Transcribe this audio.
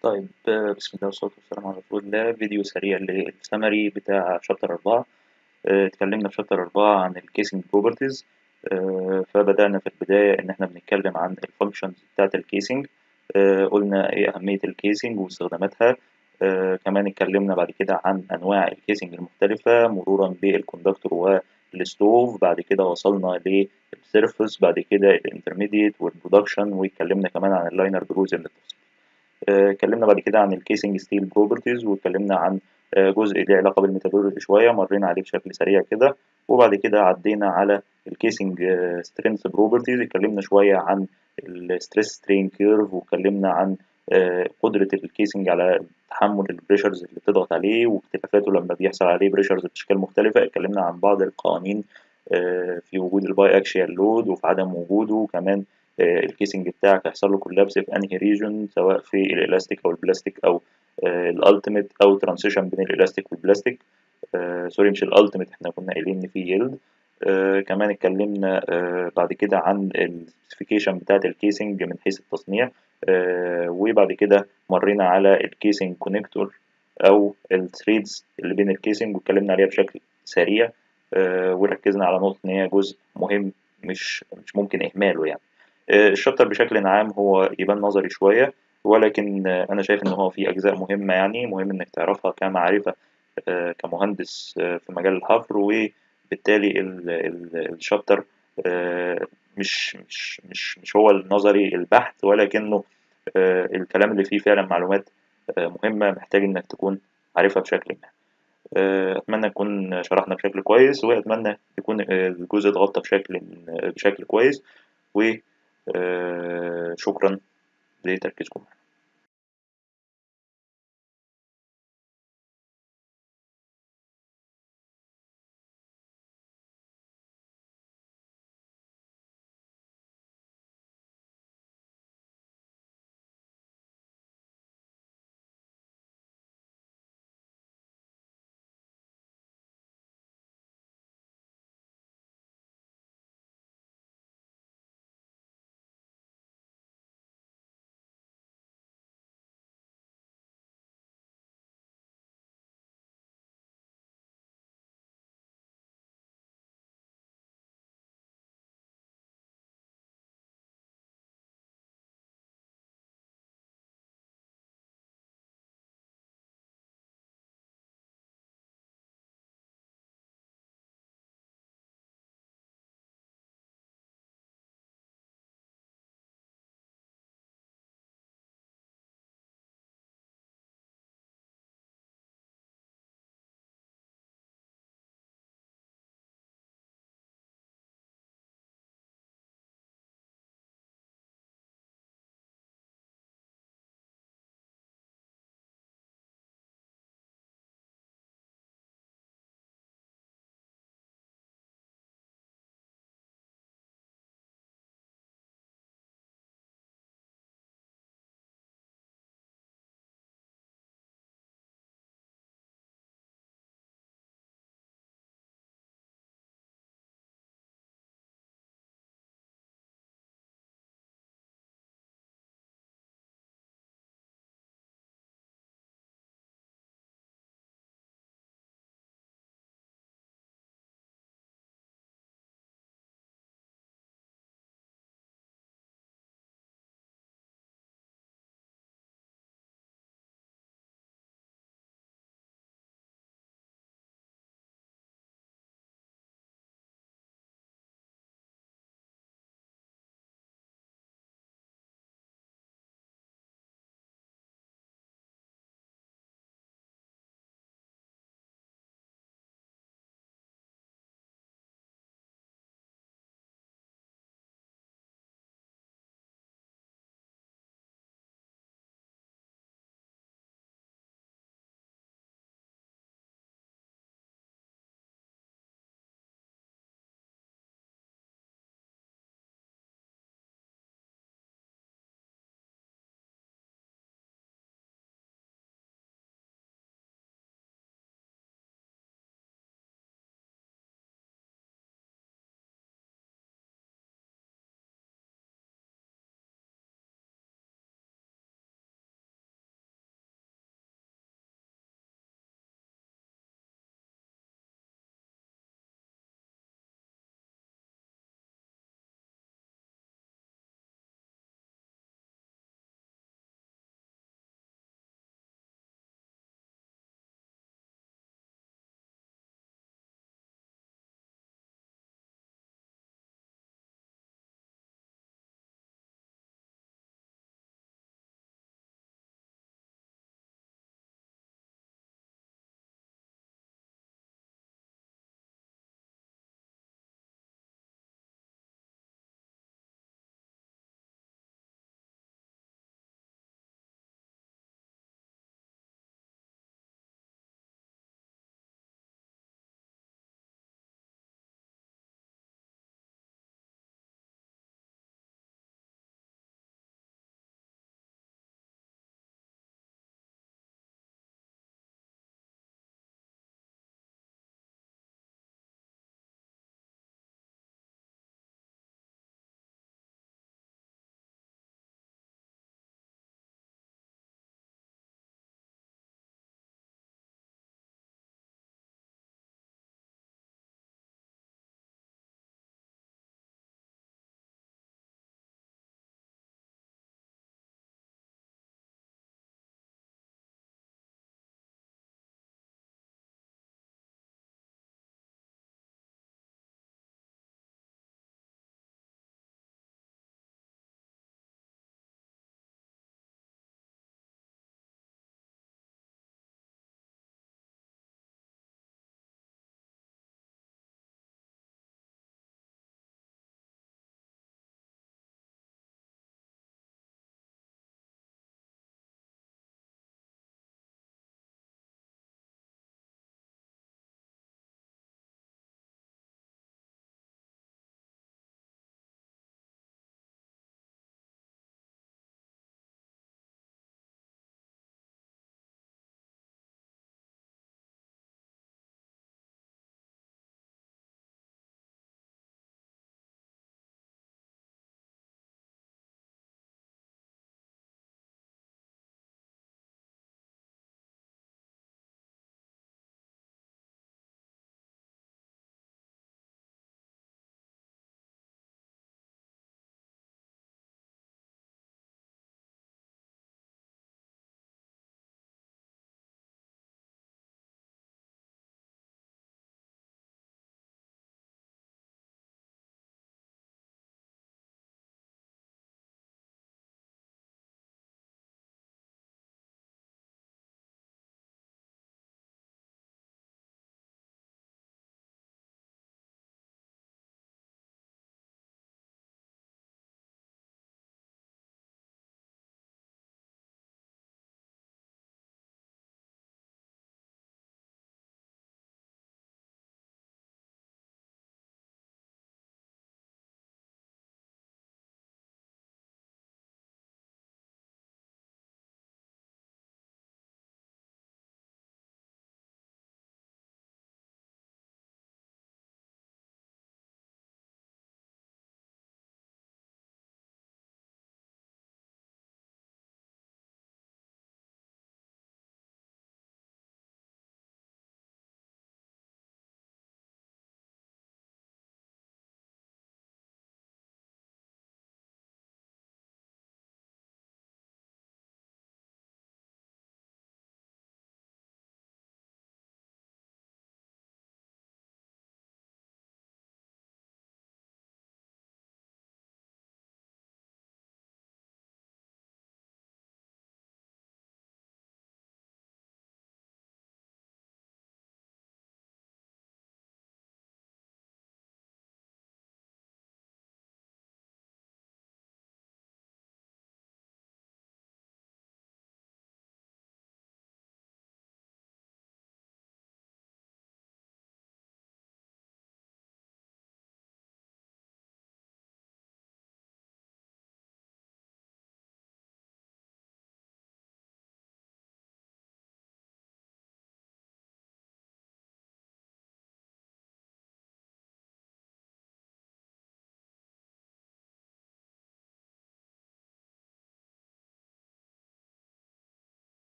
طيب آه، بسم الله والصلاة والسلام على رسول الله فيديو سريع للسمري بتاع شابتر أربعة آه، اتكلمنا في شابتر أربعة عن الكيسنج بروبرتيز فبدأنا في البداية إن إحنا بنتكلم عن الفانكشنز بتاعة الكيسنج قلنا إيه أهمية الكيسنج واستخداماتها آه، كمان اتكلمنا بعد كده عن أنواع الكيسنج المختلفة مرورا بالكوندكتور والستوف بعد كده وصلنا للسيرفس بعد كده الانترميديت والبرودكشن واتكلمنا كمان عن اللاينر بروز للتفصيل اتكلمنا بعد كده عن الكيسنج ستيل بروبرتيز واتكلمنا عن جزء ليه علاقة بالميتالورجي شوية مرينا عليه بشكل سريع كده وبعد كده عدينا على الكيسنج سترينث بروبرتيز اتكلمنا شوية عن الستريس سترين كيرف واتكلمنا عن قدرة الكيسنج على تحمل البريشرز اللي بتضغط عليه واختلافاته لما بيحصل عليه بريشرز بأشكال مختلفة اتكلمنا عن بعض القوانين في وجود الباي اكشيال لود وفي عدم وجوده وكمان الكيسنج بتاعك هيحصل له كولابس في انهي ريجون سواء في الالاستيك او البلاستيك او الالتيميت او ترانزيشن بين الالاستيك والبلاستيك آه سوري مش الالتيميت احنا كنا قايلين ان في يلد آه كمان اتكلمنا آه بعد كده عن السبيسيفيكيشن بتاعت الكيسنج من حيث التصنيع آه وبعد كده مرينا على الكيسنج كونكتور او الثريدز اللي بين الكيسنج واتكلمنا عليها بشكل سريع آه وركزنا على نقطة ان هي جزء مهم مش مش ممكن اهماله يعني الشابتر بشكل عام هو يبان نظري شوية ولكن أنا شايف إن هو في أجزاء مهمة يعني مهم إنك تعرفها كمعرفة كمهندس في مجال الحفر وبالتالي الشابتر مش مش مش مش هو النظري البحت ولكنه الكلام اللي فيه فعلا معلومات مهمة محتاج إنك تكون عارفها بشكل ما. أتمنى نكون شرحنا بشكل كويس وأتمنى يكون الجزء اتغطى بشكل بشكل كويس و شكرا لتركيزكم